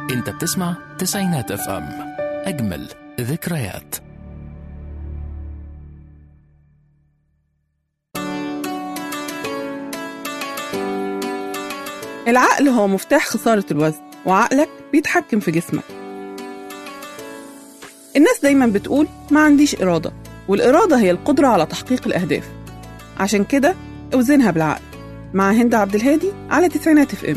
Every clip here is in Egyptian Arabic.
انت بتسمع تسعينات اف ام اجمل ذكريات العقل هو مفتاح خسارة الوزن وعقلك بيتحكم في جسمك الناس دايما بتقول ما عنديش إرادة والإرادة هي القدرة على تحقيق الأهداف عشان كده اوزنها بالعقل مع هند عبد الهادي على تسعينات اف ام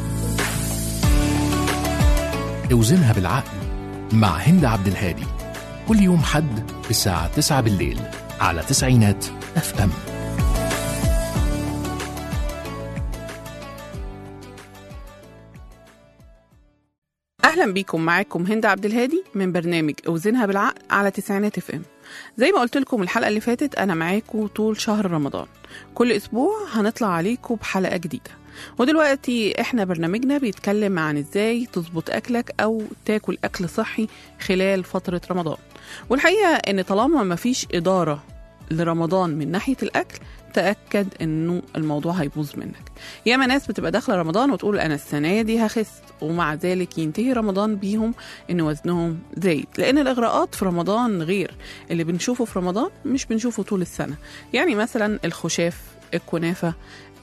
اوزنها بالعقل مع هند عبد الهادي كل يوم حد الساعة 9 بالليل على تسعينات اف ام اهلا بيكم معاكم هند عبد الهادي من برنامج اوزنها بالعقل على تسعينات اف ام زي ما قلت لكم الحلقه اللي فاتت انا معاكم طول شهر رمضان كل اسبوع هنطلع عليكم بحلقه جديده ودلوقتي احنا برنامجنا بيتكلم عن ازاي تظبط اكلك او تاكل اكل صحي خلال فتره رمضان والحقيقه ان طالما مفيش اداره لرمضان من ناحيه الاكل تاكد انه الموضوع هيبوظ منك ياما ناس بتبقى داخله رمضان وتقول انا السنه دي هخس ومع ذلك ينتهي رمضان بيهم ان وزنهم زايد لان الاغراءات في رمضان غير اللي بنشوفه في رمضان مش بنشوفه طول السنه يعني مثلا الخشاف الكنافه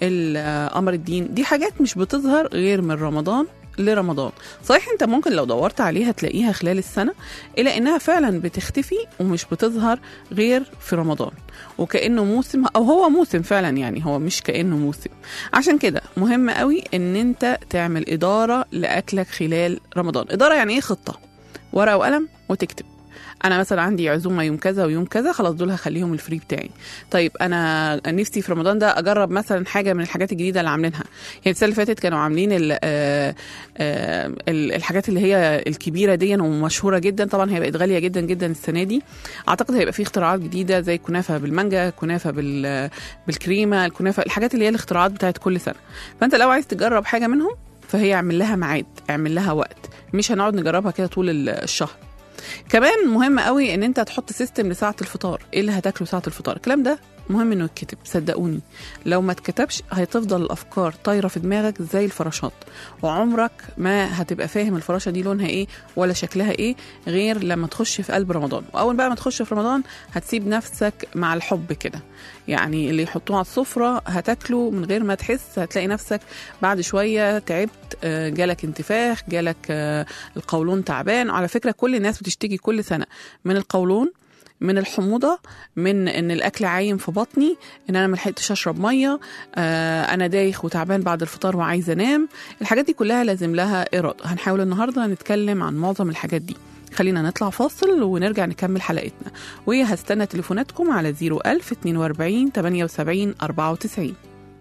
قمر الدين دي حاجات مش بتظهر غير من رمضان لرمضان صحيح انت ممكن لو دورت عليها تلاقيها خلال السنة إلا إنها فعلا بتختفي ومش بتظهر غير في رمضان وكأنه موسم أو هو موسم فعلا يعني هو مش كأنه موسم عشان كده مهم قوي إن أنت تعمل إدارة لأكلك خلال رمضان إدارة يعني إيه خطة ورقة وقلم وتكتب انا مثلا عندي عزومه يوم كذا ويوم كذا خلاص دول هخليهم الفري بتاعي طيب انا نفسي في رمضان ده اجرب مثلا حاجه من الحاجات الجديده اللي عاملينها يعني السنه اللي فاتت كانوا عاملين ال آه آه الحاجات اللي هي الكبيره دي ومشهوره جدا طبعا هي بقت غاليه جدا جدا السنه دي اعتقد هيبقى في اختراعات جديده زي كنافه بالمانجا كنافه بال بالكريمه الكنافه الحاجات اللي هي الاختراعات بتاعت كل سنه فانت لو عايز تجرب حاجه منهم فهي اعمل لها ميعاد اعمل لها وقت مش هنقعد نجربها كده طول الشهر كمان مهم قوي ان انت تحط سيستم لساعه الفطار ايه اللي هتاكله ساعه الفطار الكلام ده مهم انه يتكتب صدقوني لو ما اتكتبش هتفضل الافكار طايره في دماغك زي الفراشات وعمرك ما هتبقى فاهم الفراشه دي لونها ايه ولا شكلها ايه غير لما تخش في قلب رمضان واول بقى ما تخش في رمضان هتسيب نفسك مع الحب كده يعني اللي يحطوه على السفره هتاكله من غير ما تحس هتلاقي نفسك بعد شويه تعبت جالك انتفاخ جالك القولون تعبان وعلى فكره كل الناس بتشتكي كل سنه من القولون من الحموضه من ان الاكل عايم في بطني ان انا ملحقتش اشرب ميه آه انا دايخ وتعبان بعد الفطار وعايزه انام الحاجات دي كلها لازم لها اراده هنحاول النهارده نتكلم عن معظم الحاجات دي خلينا نطلع فاصل ونرجع نكمل حلقتنا وهستنى تليفوناتكم على 01000 42 78 94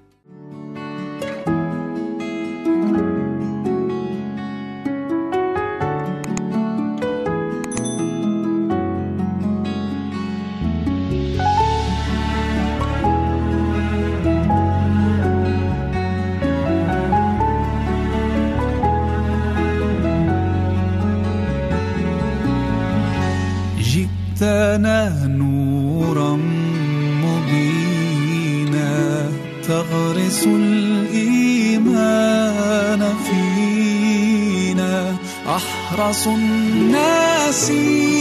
جئتنا نورا مبينا تغرس الإيمان فينا أحرص الناس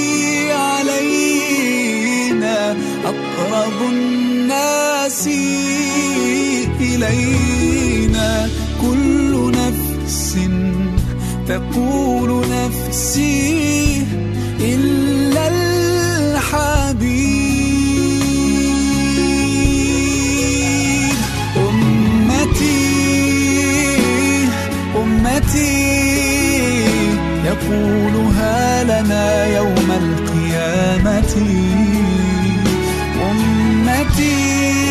علينا أقرب الناس إلينا كل نفس تقول نفسي إلا الحبيب أمتي أمتي يقولها لنا يوم القيامة أمتي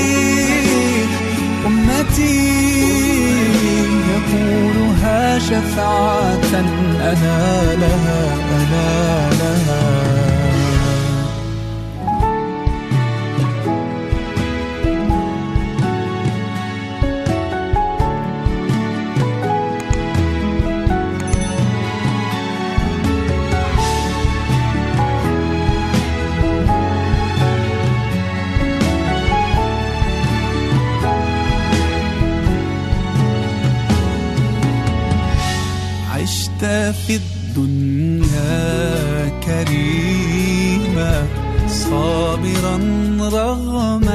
أمتي يقولها شفاعة أنا لها أنا لها عشت عشت في الدنيا كريما صابرا رغم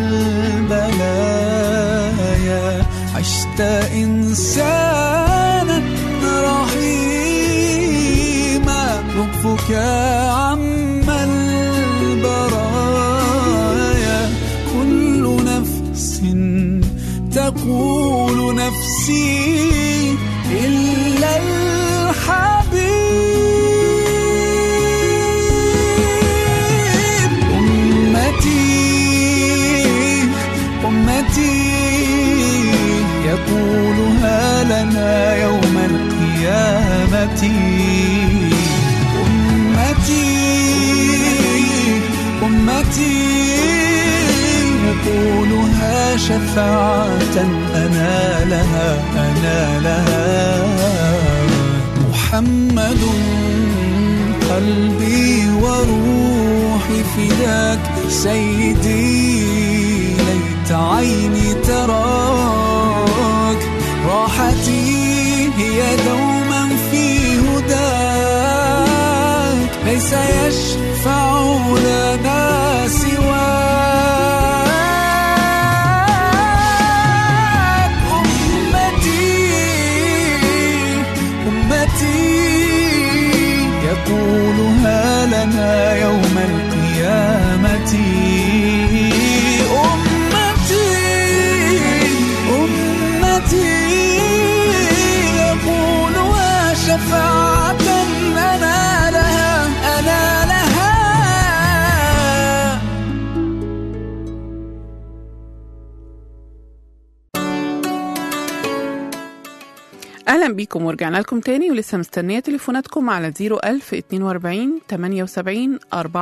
البلايا عشت إنسانا رحيما لطفك عم البرايا كل نفس تقول نفسي إلا الحبيب أمتي أمتي يقولها لنا يوم القيامة أمتي أمتي يقولها شفاعة أنا لها أنا لها محمد قلبي وروحي فداك سيدي ليت عيني تراك راحتي هي دوما في هداك ليس يشفع لنا سواك أمتي أمتي يقولها لنا يوم القيامة أمتي أمتي يقولها شفاعة أنا لها أنا لها اهلا بيكم ورجعنا لكم تاني ولسه مستنيه تليفوناتكم على 01000 42 78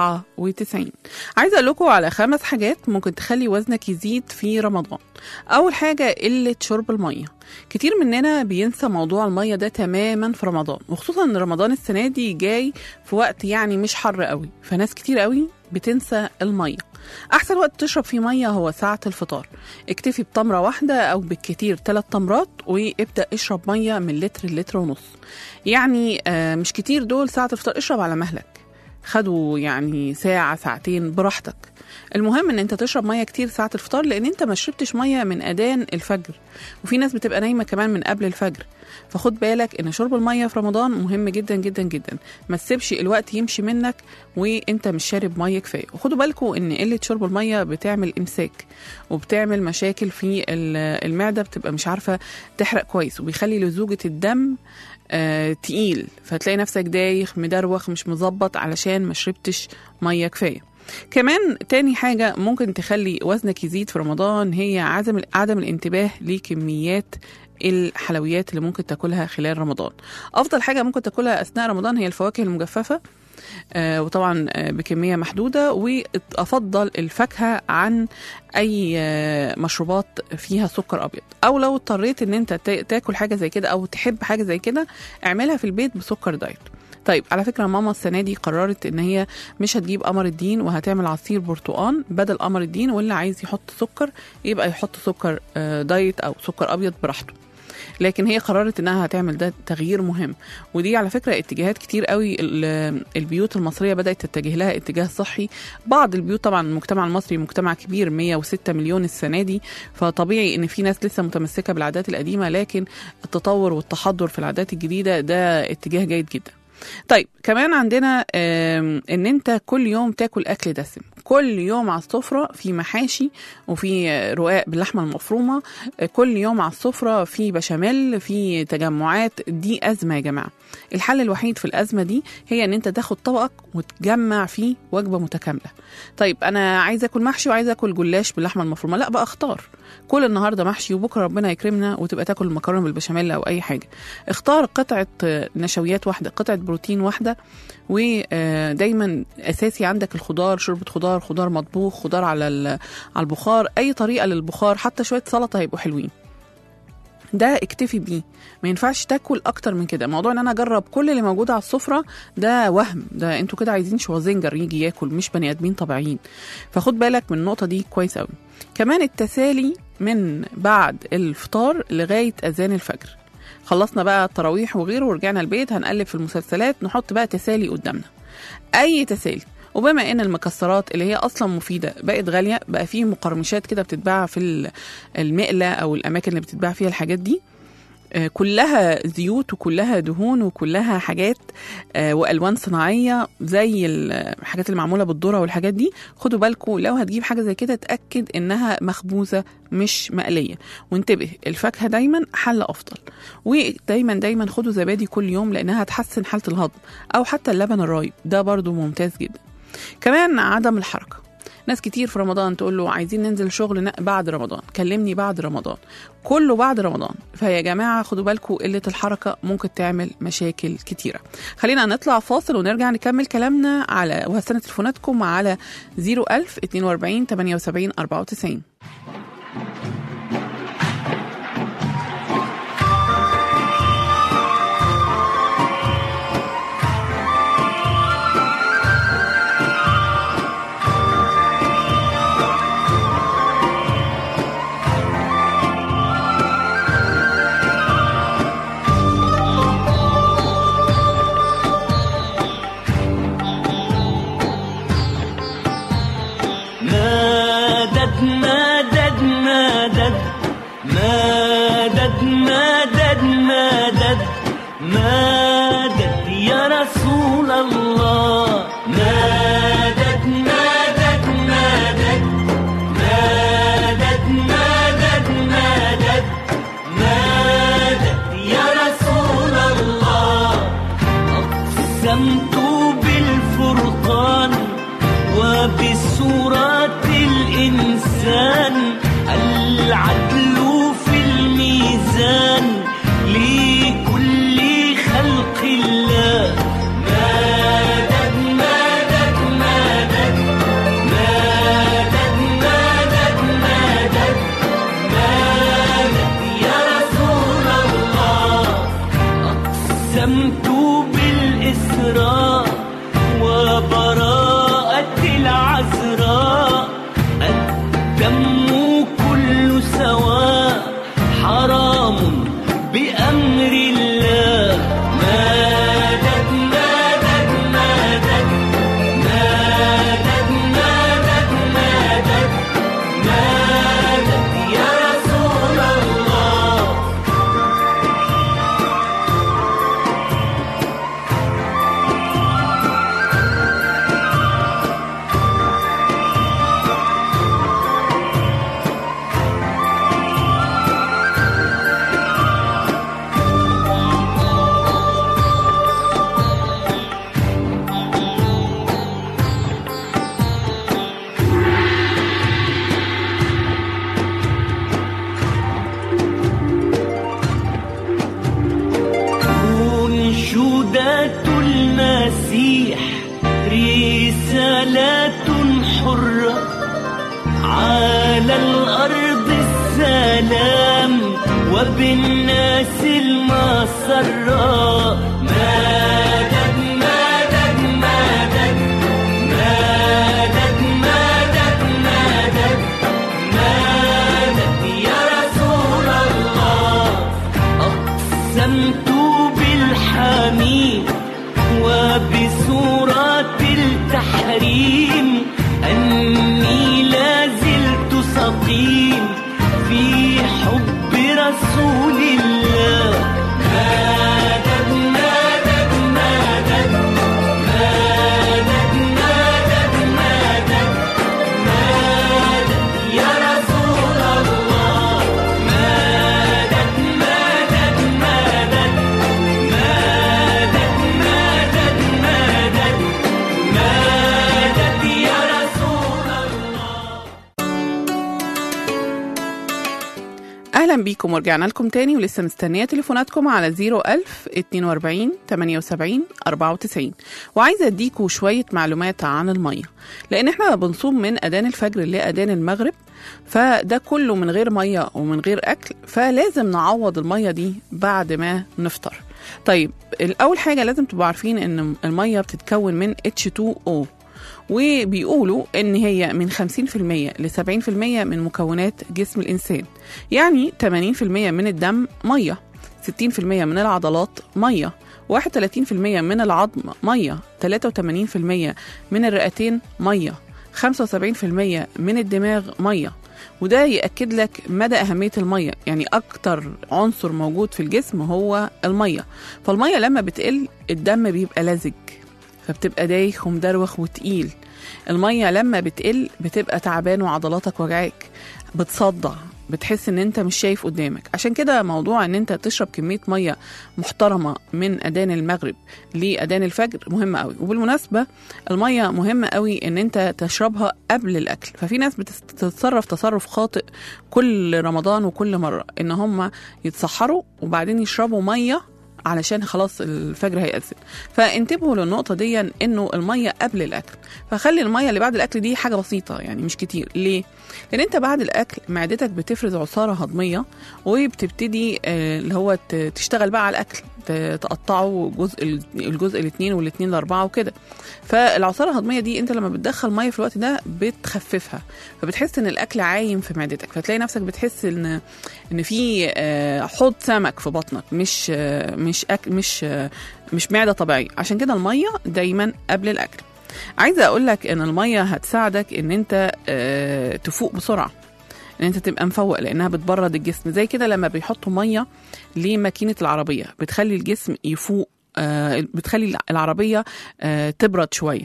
94 عايزه اقول لكم على خمس حاجات ممكن تخلي وزنك يزيد في رمضان اول حاجه قله شرب الميه كتير مننا بينسى موضوع الميه ده تماما في رمضان وخصوصا ان رمضان السنه دي جاي في وقت يعني مش حر قوي فناس كتير قوي بتنسى الميه احسن وقت تشرب فيه ميه هو ساعه الفطار اكتفي بتمره واحده او بالكتير ثلاث تمرات وابدا اشرب ميه من لتر لتر ونص يعني آه، مش كتير دول ساعه الفطار اشرب على مهلك خدوا يعني ساعة ساعتين براحتك المهم ان انت تشرب ميه كتير ساعة الفطار لان انت ما شربتش ميه من اذان الفجر وفي ناس بتبقى نايمة كمان من قبل الفجر فخد بالك ان شرب الميه في رمضان مهم جدا جدا جدا ما تسيبش الوقت يمشي منك وانت مش شارب ميه كفايه وخدوا بالكم ان قله شرب الميه بتعمل امساك وبتعمل مشاكل في ال- المعده بتبقى مش عارفه تحرق كويس وبيخلي لزوجه الدم آه تقيل فتلاقي نفسك دايخ مدروخ مش مظبط علشان ما شربتش ميه كفايه كمان تاني حاجة ممكن تخلي وزنك يزيد في رمضان هي عدم عدم الانتباه لكميات الحلويات اللي ممكن تاكلها خلال رمضان افضل حاجه ممكن تاكلها اثناء رمضان هي الفواكه المجففه آه، وطبعا آه، بكميه محدوده وافضل الفاكهه عن اي آه، مشروبات فيها سكر ابيض او لو اضطريت ان انت تا- تاكل حاجه زي كده او تحب حاجه زي كده اعملها في البيت بسكر دايت طيب على فكره ماما السنه دي قررت ان هي مش هتجيب قمر الدين وهتعمل عصير برتقان بدل قمر الدين واللي عايز يحط سكر يبقى يحط سكر آه، دايت او سكر ابيض براحته لكن هي قررت انها هتعمل ده تغيير مهم ودي على فكره اتجاهات كتير قوي ال- البيوت المصريه بدات تتجه لها اتجاه صحي بعض البيوت طبعا المجتمع المصري مجتمع كبير 106 مليون السنه دي فطبيعي ان في ناس لسه متمسكه بالعادات القديمه لكن التطور والتحضر في العادات الجديده ده اتجاه جيد جدا طيب كمان عندنا آم، ان انت كل يوم تاكل اكل دسم كل يوم على السفره في محاشي وفي آه، رقاق باللحمه المفرومه آه، كل يوم على السفره في بشاميل في تجمعات دي ازمه يا جماعه الحل الوحيد في الازمه دي هي ان انت تاخد طبقك وتجمع فيه وجبه متكامله طيب انا عايزه اكل محشي وعايزه اكل جلاش باللحمه المفرومه لا بقى اختار كل النهارده محشي وبكره ربنا يكرمنا وتبقى تاكل مكرونه بالبشاميل او اي حاجه اختار قطعه آه، نشويات واحده قطعه بروتين واحده ودايما اساسي عندك الخضار شوربه خضار خضار مطبوخ خضار على ال- على البخار اي طريقه للبخار حتى شويه سلطه هيبقوا حلوين ده اكتفي بيه ما ينفعش تاكل اكتر من كده موضوع ان انا اجرب كل اللي موجود على السفره ده وهم ده انتوا كده عايزين شوازنجر يجي ياكل مش بني ادمين طبيعيين فخد بالك من النقطه دي كويس قوي كمان التسالي من بعد الفطار لغايه اذان الفجر خلصنا بقى التراويح وغيره ورجعنا البيت هنقلب في المسلسلات نحط بقى تسالي قدامنا اي تسالي وبما ان المكسرات اللي هي اصلا مفيده بقت غاليه بقى فيه مقرمشات كده بتتباع في ال- المقله او الاماكن اللي بتتباع فيها الحاجات دي آه، كلها زيوت وكلها دهون وكلها حاجات آه، والوان صناعيه زي الحاجات اللي معموله بالذره والحاجات دي خدوا بالكم لو هتجيب حاجه زي كده اتاكد انها مخبوزه مش مقليه وانتبه الفاكهه دايما حل افضل ودايما دايما خدوا زبادي كل يوم لانها هتحسن حاله الهضم او حتى اللبن الرايب ده برضو ممتاز جدا كمان عدم الحركه ناس كتير في رمضان تقول له عايزين ننزل شغل ن- بعد رمضان كلمني بعد رمضان كله بعد رمضان فيا جماعة خدوا بالكم قلة الحركة ممكن تعمل مشاكل كتيرة خلينا نطلع فاصل ونرجع نكمل كلامنا على وهستنى تليفوناتكم على 01000 42 78 94 مدد مدد مدد مدد مدد مدد مدد يا رسول الله مدد مدد مدد مدد مدد مدد مدد يا رسول الله أقسمت بالفرقان وبسورة الإنسان العدل في الميزان لكل خلق الله مدد مدد مدد مدد مدد مدد مدد يا رسول الله أقسمت بالإسراء وبراءة العذراء الدم كل سواء حرام بأمر الله مدد مدد مدد مدد مدد مدد مدد يا رسول الله أنشودة المسيح رسالة حرة على الأرض السلام وبالناس المسرة مدد مدد مدد مدد مدد مدد مدد يا رسول الله أقسمت بالحميد وبسورة التحريم أني لا زلت سقيم في حب رسول الله مدد مدد مدد مدد مدد مدد مدد يا رسول الله مدد مدد مدد مدد مدد مدد مدد يا رسول الله اهلا بيكم ورجعنا لكم تاني ولسه مستنيه تليفوناتكم على 01000 42 78 94 وعايزه اديكم شويه معلومات عن الميه لان احنا بنصوم من اذان الفجر لاذان المغرب فده كله من غير ميه ومن غير اكل فلازم نعوض الميه دي بعد ما نفطر طيب الاول حاجه لازم تبقوا عارفين ان الميه بتتكون من H2O وبيقولوا ان هي من 50% ل 70% من مكونات جسم الانسان يعني 80% من الدم ميه 60% من العضلات ميه 31% من العظم ميه 83% من الرئتين ميه 75% من الدماغ ميه وده يأكد لك مدى أهمية المية يعني أكتر عنصر موجود في الجسم هو المية فالمية لما بتقل الدم بيبقى لزج فبتبقى دايخ ومدروخ وتقيل المية لما بتقل بتبقى تعبان وعضلاتك وجعاك بتصدع بتحس ان انت مش شايف قدامك عشان كده موضوع ان انت تشرب كميه ميه محترمه من اذان المغرب لاذان الفجر مهم قوي وبالمناسبه الميه مهمه قوي ان انت تشربها قبل الاكل ففي ناس بتتصرف تصرف خاطئ كل رمضان وكل مره ان هم يتسحروا وبعدين يشربوا ميه علشان خلاص الفجر هيأذن فانتبهوا للنقطة دي انه المية قبل الاكل فخلي المية اللي بعد الاكل دي حاجة بسيطة يعني مش كتير ليه؟ لان انت بعد الاكل معدتك بتفرز عصارة هضمية وبتبتدي آه، اللي هو ت- تشتغل بقى على الاكل ت- تقطعه جزء الجزء الاثنين والاثنين لاربعة وكده فالعصارة الهضمية دي انت لما بتدخل مية في الوقت ده بتخففها فبتحس ان الاكل عايم في معدتك فتلاقي نفسك بتحس ان ان في آه، حوض سمك في بطنك مش آه، مش أك مش آه، مش معده طبيعيه عشان كده الميه دايما قبل الاكل عايزه اقول لك ان الميه هتساعدك ان انت آه، تفوق بسرعه ان انت تبقى مفوق لانها بتبرد الجسم زي كده لما بيحطوا ميه لماكينه العربيه بتخلي الجسم يفوق آه، بتخلي العربيه آه، تبرد شويه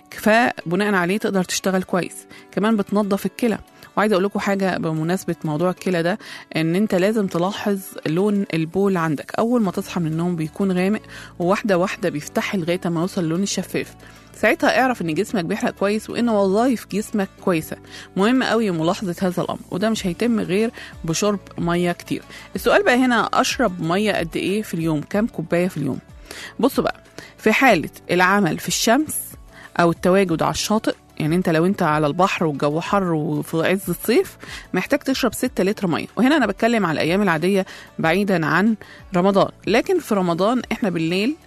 فبناء عليه تقدر تشتغل كويس كمان بتنظف الكلى وعايزه اقول لكم حاجه بمناسبه موضوع الكلى ده ان انت لازم تلاحظ لون البول عندك اول ما تصحى من النوم بيكون غامق وواحده واحده بيفتح لغايه ما يوصل للون الشفاف ساعتها اعرف ان جسمك بيحرق كويس وان وظائف جسمك كويسه مهم قوي ملاحظه هذا الامر وده مش هيتم غير بشرب ميه كتير السؤال بقى هنا اشرب ميه قد ايه في اليوم كام كوبايه في اليوم بصوا بقى في حاله العمل في الشمس او التواجد على الشاطئ يعني انت لو انت على البحر والجو حر وفي عز الصيف محتاج تشرب 6 لتر ميه وهنا انا بتكلم على الايام العاديه بعيدا عن رمضان لكن في رمضان احنا بالليل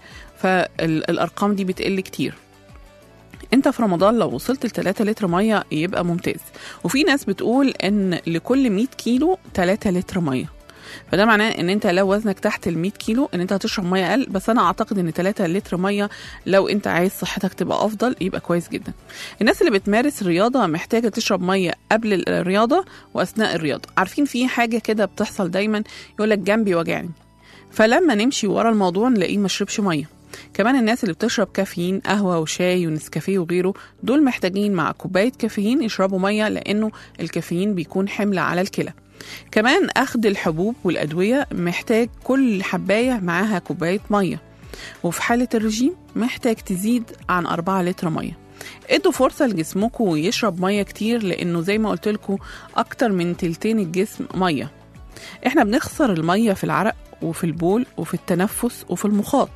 فالارقام دي بتقل كتير انت في رمضان لو وصلت ل 3 لتر ميه يبقى ممتاز وفي ناس بتقول ان لكل 100 كيلو 3 لتر ميه فده معناه ان انت لو وزنك تحت ال 100 كيلو ان انت هتشرب ميه اقل بس انا اعتقد ان 3 لتر ميه لو انت عايز صحتك تبقى افضل يبقى كويس جدا الناس اللي بتمارس الرياضه محتاجه تشرب ميه قبل الرياضه واثناء الرياضه عارفين في حاجه كده بتحصل دايما يقول لك جنبي وجعني فلما نمشي ورا الموضوع نلاقيه ما شربش ميه كمان الناس اللي بتشرب كافيين قهوه وشاي ونسكافيه وغيره دول محتاجين مع كوبايه كافيين يشربوا ميه لانه الكافيين بيكون حمل على الكلى كمان اخذ الحبوب والادويه محتاج كل حبايه معاها كوبايه ميه وفي حاله الرجيم محتاج تزيد عن 4 لتر ميه ادوا فرصه لجسمكم يشرب ميه كتير لانه زي ما قلت لكم اكتر من تلتين الجسم ميه احنا بنخسر الميه في العرق وفي البول وفي التنفس وفي المخاط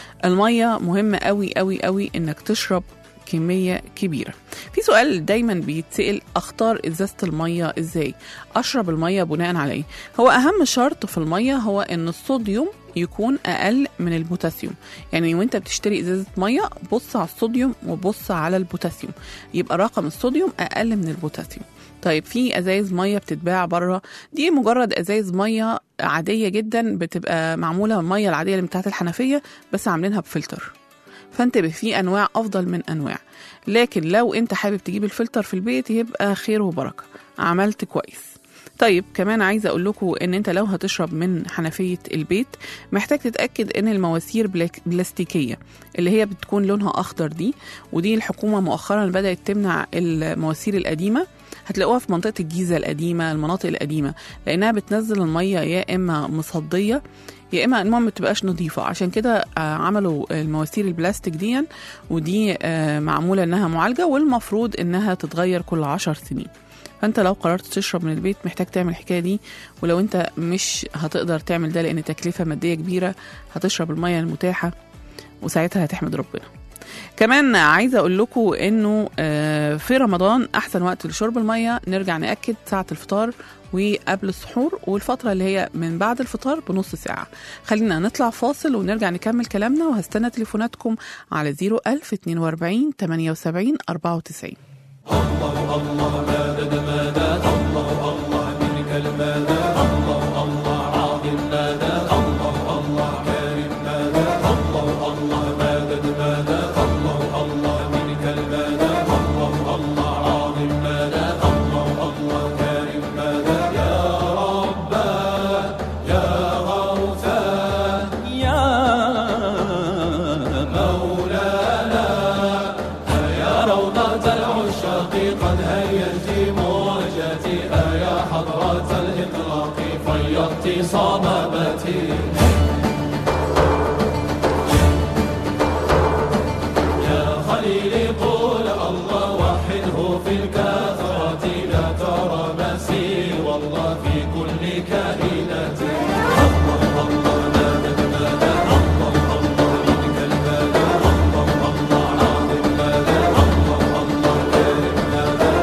الميه مهمه قوي قوي قوي انك تشرب كمية كبيرة في سؤال دايما بيتسأل اختار ازازة المية ازاي اشرب المية بناء على ايه هو اهم شرط في المية هو ان الصوديوم يكون اقل من البوتاسيوم يعني وانت بتشتري ازازة مية بص على الصوديوم وبص على البوتاسيوم يبقى رقم الصوديوم اقل من البوتاسيوم طيب في ازايز ميه بتتباع بره دي مجرد ازايز ميه عاديه جدا بتبقى معموله من الميه العاديه اللي بتاعت الحنفيه بس عاملينها بفلتر فانتبه في انواع افضل من انواع لكن لو انت حابب تجيب الفلتر في البيت يبقى خير وبركه عملت كويس طيب كمان عايزه اقول لكم ان انت لو هتشرب من حنفيه البيت محتاج تتاكد ان المواسير بلاك- بلاستيكيه اللي هي بتكون لونها اخضر دي ودي الحكومه مؤخرا بدات تمنع المواسير القديمه هتلاقوها في منطقه الجيزه القديمه المناطق القديمه لانها بتنزل الميه يا اما مصديه يا اما المهم ما تبقاش نظيفه عشان كده آه، عملوا المواسير البلاستيك دي ودي آه، معموله انها معالجه والمفروض انها تتغير كل عشر سنين فانت لو قررت تشرب من البيت محتاج تعمل الحكايه دي ولو انت مش هتقدر تعمل ده لان تكلفه ماديه كبيره هتشرب الميه المتاحه وساعتها هتحمد ربنا كمان عايزه اقول لكم انه آه، في رمضان احسن وقت لشرب الميه نرجع ناكد ساعه الفطار وقبل السحور والفتره اللي هي من بعد الفطار بنص ساعه خلينا نطلع فاصل ونرجع نكمل كلامنا وهستنى تليفوناتكم على 01000 42 78 94 الله الله صبابتي يا خليلي قول الله وحده في الكثرة لا ترى مسير والله في كل كائنة الله الله نادت ماذا الله الله منك الماذا الله الله عظيم ماذا الله الله كريم ماذا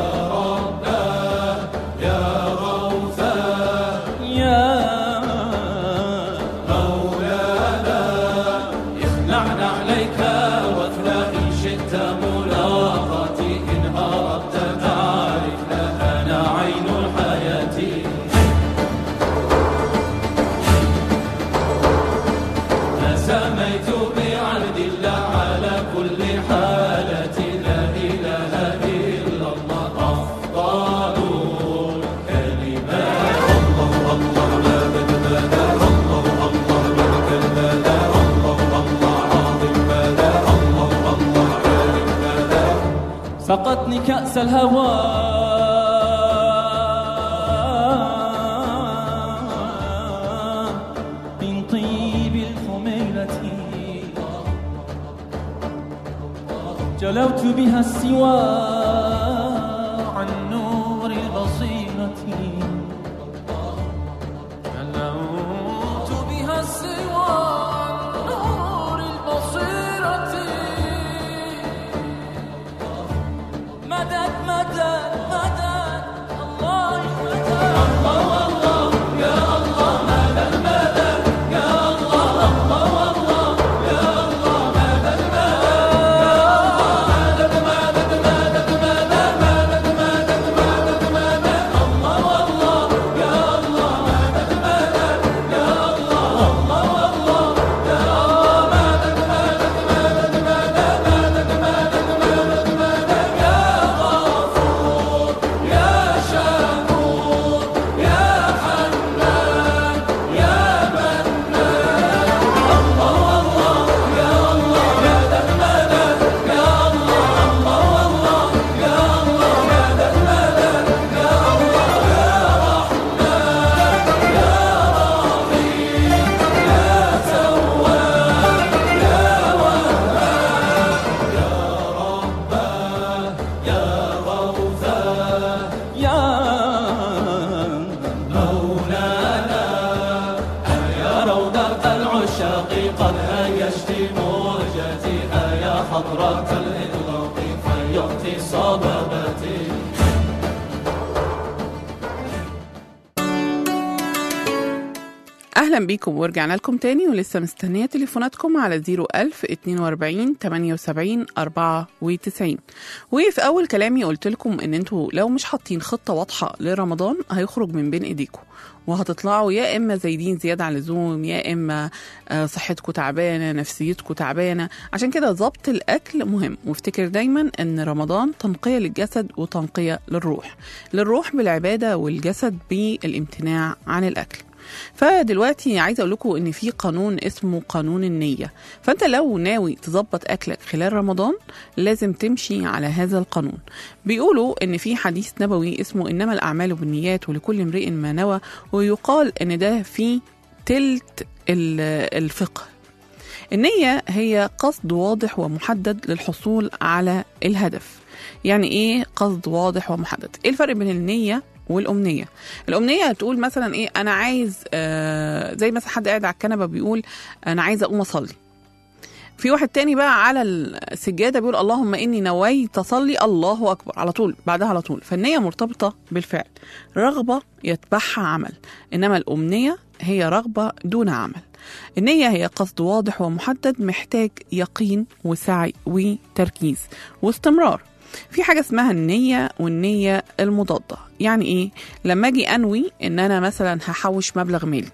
يا ربنا يا غوثا يا مولانا اخلعنا عليك واثنى إن شئت ملاقاتي إن أردت تعرفنا أنا عين الحياة تساميت بعهد الله على كل حالة لا إله إلا الله أفضل الكلمات الله الله لا بدنا الله الله منك المدى الله الله عظيم مدى الله الله كريم مدى سقتني كأس الهوى من طيب الخميلة جلوت بها السوى عن نور البصيرة جلوت بها السوى عن نور البصيرة مدد مدد مدد الله مدد الله الله يا الله مدد مدد يا الله الله الله يا الله مدد مدد مدد مدد مدد مدد مدد مدد الله الله يا الله مدد مدد يا الله الله الله يا مدد مدد مدد مدد مدد مدد مدد يا غفور يا شكور يا حنان يا منان الله الله يا الله مدد مدد يا الله الله الله يا الله مدد مدد يا الله يا رحمن يا رحيم يا تواب يا وهاب يا رباه يا غوثاه يا مولانا يا روضة العشاق قد هيجت موجتي يا حضرة الإطلاق فيعطي صبابتي اهلا بيكم ورجعنا لكم تاني ولسه مستنيه تليفوناتكم على 01000 42 78 94 وفي اول كلامي قلت لكم ان انتوا لو مش حاطين خطه واضحه لرمضان هيخرج من بين ايديكم وهتطلعوا يا اما زايدين زياده عن اللزوم يا اما آه، صحتكم تعبانه نفسيتكم تعبانه عشان كده ضبط الاكل مهم وافتكر دايما ان رمضان تنقيه للجسد وتنقيه للروح للروح بالعباده والجسد بالامتناع عن الاكل فدلوقتي عايزه اقول لكم ان في قانون اسمه قانون النيه فانت لو ناوي تظبط اكلك خلال رمضان لازم تمشي على هذا القانون بيقولوا ان في حديث نبوي اسمه انما الاعمال بالنيات ولكل امرئ ما نوى ويقال ان ده في تلت ال- الفقه النية هي قصد واضح ومحدد للحصول على الهدف يعني ايه قصد واضح ومحدد ايه الفرق بين النية والأمنية الأمنية تقول مثلا ايه أنا عايز آه زي مثلا حد قاعد على الكنبة بيقول أنا عايز أقوم أصلي في واحد تاني بقى على السجادة بيقول اللهم إني نويت أصلي الله أكبر على طول بعدها على طول فالنية مرتبطة بالفعل رغبة يتبعها عمل إنما الأمنية هي رغبة دون عمل النية هي قصد واضح ومحدد محتاج يقين وسعي وتركيز واستمرار في حاجة اسمها النية والنية المضادة يعني ايه لما اجي انوي ان انا مثلا هحوش مبلغ مالي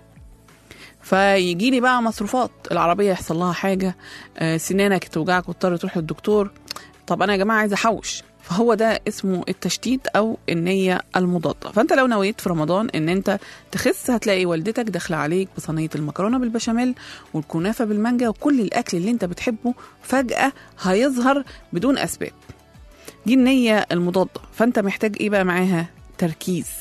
فيجي لي بقى مصروفات العربية يحصل لها حاجة آه، سنانك توجعك واضطر تروح للدكتور طب انا يا جماعة عايزة احوش فهو ده اسمه التشتيت او النية المضادة فانت لو نويت في رمضان ان انت تخس هتلاقي والدتك داخلة عليك بصينية المكرونة بالبشاميل والكنافة بالمانجا وكل الاكل اللي انت بتحبه فجأة هيظهر بدون اسباب دي النية المضادة فانت محتاج ايه بقى معاها تركيز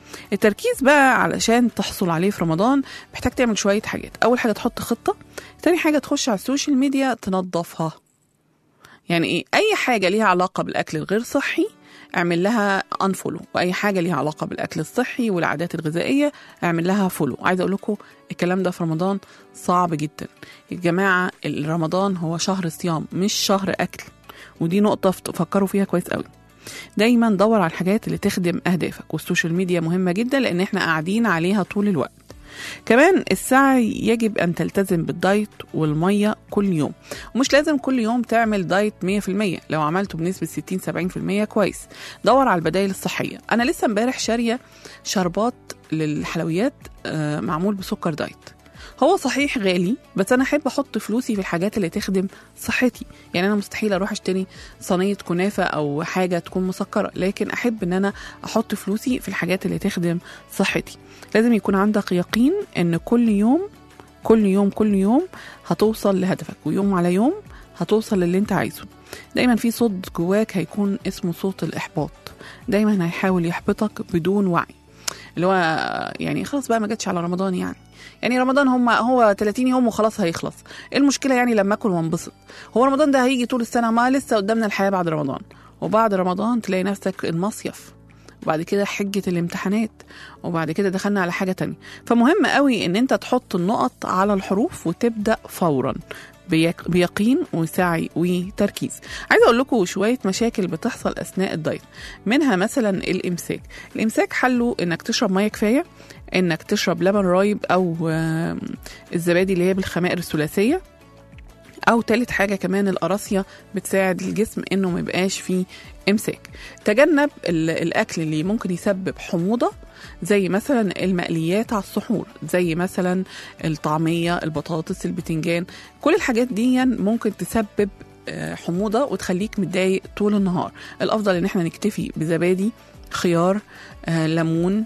التركيز بقى علشان تحصل عليه في رمضان محتاج تعمل شويه حاجات اول حاجه تحط خطه تاني حاجه تخش على السوشيال ميديا تنظفها يعني ايه اي حاجه ليها علاقه بالاكل الغير صحي اعمل لها انفولو واي حاجه ليها علاقه بالاكل الصحي والعادات الغذائيه اعمل لها فولو عايزه اقول لكم الكلام ده في رمضان صعب جدا يا جماعه رمضان هو شهر صيام مش شهر اكل ودي نقطه فكروا فيها كويس قوي دايما دور على الحاجات اللي تخدم اهدافك والسوشيال ميديا مهمه جدا لان احنا قاعدين عليها طول الوقت كمان السعي يجب أن تلتزم بالدايت والمية كل يوم ومش لازم كل يوم تعمل دايت 100% لو عملته بنسبة 60-70% كويس دور على البدائل الصحية أنا لسه امبارح شارية شربات للحلويات آه، معمول بسكر دايت هو صحيح غالي بس انا احب احط فلوسي في الحاجات اللي تخدم صحتي يعني انا مستحيل اروح اشتري صينيه كنافه او حاجه تكون مسكره لكن احب ان انا احط فلوسي في الحاجات اللي تخدم صحتي لازم يكون عندك يقين ان كل يوم كل يوم كل يوم هتوصل لهدفك ويوم على يوم هتوصل للي انت عايزه دايما في صوت جواك هيكون اسمه صوت الاحباط دايما هيحاول يحبطك بدون وعي اللي هو يعني خلاص بقى ما جاتش على رمضان يعني يعني رمضان هم هو 30 يوم وخلاص هيخلص ايه المشكله يعني لما اكل وانبسط هو رمضان ده هيجي طول السنه ما لسه قدامنا الحياه بعد رمضان وبعد رمضان تلاقي نفسك المصيف وبعد كده حجة الامتحانات وبعد كده دخلنا على حاجة تانية فمهم قوي ان انت تحط النقط على الحروف وتبدأ فورا بيق- بيقين وسعي وتركيز عايزه اقول لكم شويه مشاكل بتحصل اثناء الدايت منها مثلا الامساك الامساك حله انك تشرب ميه كفايه انك تشرب لبن رايب او آم، الزبادي اللي هي بالخمائر الثلاثيه او تالت حاجه كمان القراصيه بتساعد الجسم انه ما يبقاش فيه امساك تجنب ال- الاكل اللي ممكن يسبب حموضه زي مثلا المقليات على السحور زي مثلا الطعميه البطاطس البتنجان كل الحاجات دي ممكن تسبب آه، حموضه وتخليك متضايق طول النهار الافضل ان احنا نكتفي بزبادي خيار آه، ليمون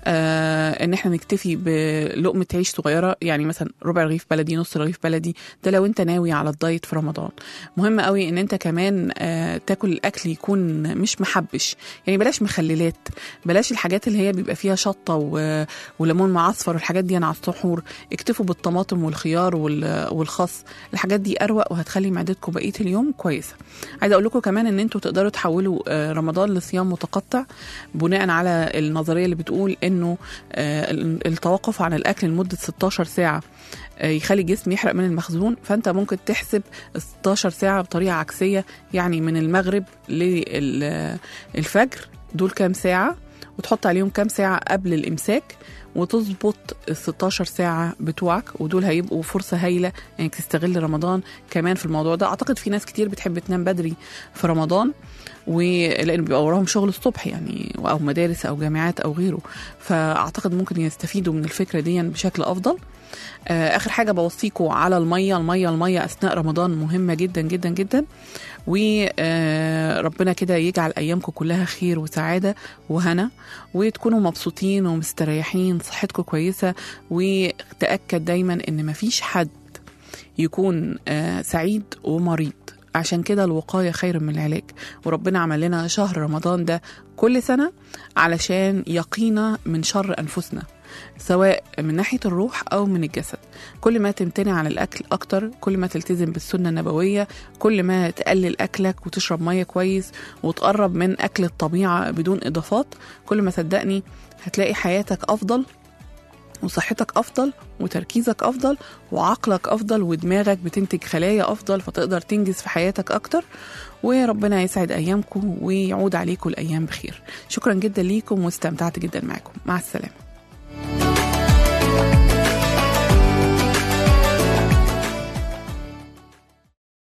آه ان احنا نكتفي بلقمه عيش صغيره يعني مثلا ربع رغيف بلدي نص رغيف بلدي ده لو انت ناوي على الدايت في رمضان مهم قوي ان انت كمان آه تاكل الاكل يكون مش محبش يعني بلاش مخللات بلاش الحاجات اللي هي بيبقى فيها شطه و... وليمون معصفر والحاجات دي على السحور اكتفوا بالطماطم والخيار وال... والخس الحاجات دي اروق وهتخلي معدتكم بقيه اليوم كويسه عايزه اقول لكم كمان ان انتوا تقدروا تحولوا آه، رمضان لصيام متقطع بناء على النظريه اللي بتقول انه آه، التوقف عن الاكل لمده 16 ساعه آه، يخلي الجسم يحرق من المخزون فانت ممكن تحسب ال 16 ساعه بطريقه عكسيه يعني من المغرب للفجر دول كام ساعه وتحط عليهم كام ساعه قبل الامساك وتظبط ال 16 ساعة بتوعك ودول هيبقوا فرصة هايلة انك تستغل رمضان كمان في الموضوع ده اعتقد في ناس كتير بتحب تنام بدري في رمضان ولان بيبقى وراهم شغل الصبح يعني او مدارس او جامعات او غيره فاعتقد ممكن يستفيدوا من الفكره دي بشكل افضل آه، اخر حاجه بوصيكم على الميه الميه الميه اثناء رمضان مهمه جدا جدا جدا وربنا كده يجعل ايامكم كلها خير وسعاده وهنا وتكونوا مبسوطين ومستريحين صحتكم كويسه وتاكد دايما ان مفيش حد يكون آه، سعيد ومريض عشان كده الوقاية خير من العلاج وربنا عمل لنا شهر رمضان ده كل سنة علشان يقينا من شر أنفسنا سواء من ناحية الروح أو من الجسد كل ما تمتنع عن الأكل أكتر كل ما تلتزم بالسنة النبوية كل ما تقلل أكلك وتشرب مية كويس وتقرب من أكل الطبيعة بدون إضافات كل ما صدقني هتلاقي حياتك أفضل وصحتك افضل وتركيزك افضل وعقلك افضل ودماغك بتنتج خلايا افضل فتقدر تنجز في حياتك اكتر وربنا يسعد ايامكم ويعود عليكم الايام بخير شكرا جدا ليكم واستمتعت جدا معكم مع السلامه